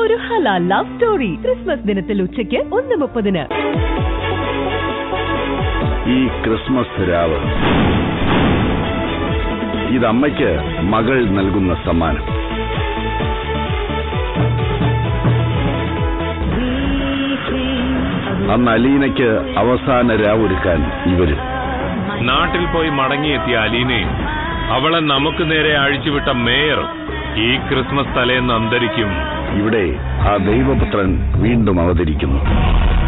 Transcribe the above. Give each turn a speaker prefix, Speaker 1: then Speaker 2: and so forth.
Speaker 1: ഒരു ഹലാൽ love story Christmas ദിനത്തിൽ ഉച്ചയ്ക്ക് ഒന്ന് മുപ്പതിന്
Speaker 2: ഈ ക്രിസ്മസ് രാവ് ഇതമ്മയ്ക്ക് മകൾ നൽകുന്ന സമ്മാനം അന്ന് അലീനയ്ക്ക് അവസാന രാവൊരുക്കാൻ ഇവര്
Speaker 3: നാട്ടിൽ പോയി മടങ്ങിയെത്തിയ അലീനയും അവളെ നമുക്ക് നേരെ അഴിച്ചുവിട്ട മേയർ ഈ ക്രിസ്മസ് തലേന്ന് അന്തരിക്കും
Speaker 2: ഇവിടെ ആ ദൈവപുത്രൻ വീണ്ടും അവതരിക്കുന്നു